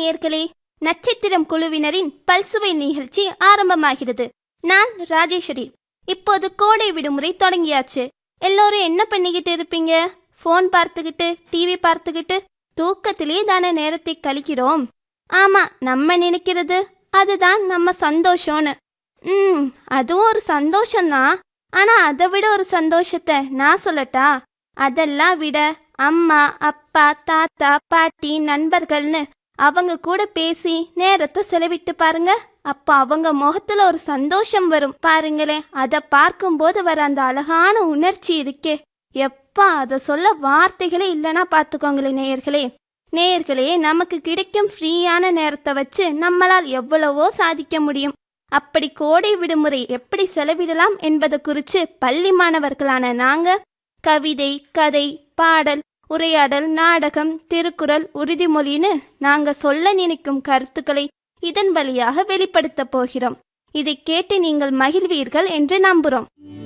நேயர்களே நட்சத்திரம் குழுவினரின் பல்சுவை நிகழ்ச்சி ஆரம்பமாகிறது நான் ராஜேஸ்வரி இப்போது கோடை விடுமுறை தொடங்கியாச்சு எல்லோரும் என்ன பண்ணிக்கிட்டு இருப்பீங்க ஃபோன் பார்த்துக்கிட்டு டிவி பார்த்துக்கிட்டு தூக்கத்திலே தானே நேரத்தை கழிக்கிறோம் ஆமா நம்ம நினைக்கிறது அதுதான் நம்ம சந்தோஷம்னு ம் அதுவும் ஒரு சந்தோஷம்தான் ஆனா அதை விட ஒரு சந்தோஷத்தை நான் சொல்லட்டா அதெல்லாம் விட அம்மா அப்பா தாத்தா பாட்டி நண்பர்கள்னு அவங்க கூட பேசி நேரத்தை செலவிட்டு பாருங்க அப்ப அவங்க முகத்துல ஒரு சந்தோஷம் வரும் பாருங்களேன் அதை பார்க்கும்போது வர அந்த அழகான உணர்ச்சி இருக்கே எப்பா அதை சொல்ல வார்த்தைகளே இல்லைன்னா பார்த்துக்கோங்களேன் நேயர்களே நேயர்களே நமக்கு கிடைக்கும் ஃப்ரீயான நேரத்தை வச்சு நம்மளால் எவ்வளவோ சாதிக்க முடியும் அப்படி கோடை விடுமுறை எப்படி செலவிடலாம் என்பது குறித்து பள்ளி மாணவர்களான நாங்க கவிதை கதை பாடல் உரையாடல் நாடகம் திருக்குறள் உறுதிமொழின்னு நாங்க சொல்ல நினைக்கும் கருத்துக்களை இதன் வழியாக வெளிப்படுத்த போகிறோம் இதை கேட்டு நீங்கள் மகிழ்வீர்கள் என்று நம்புறோம்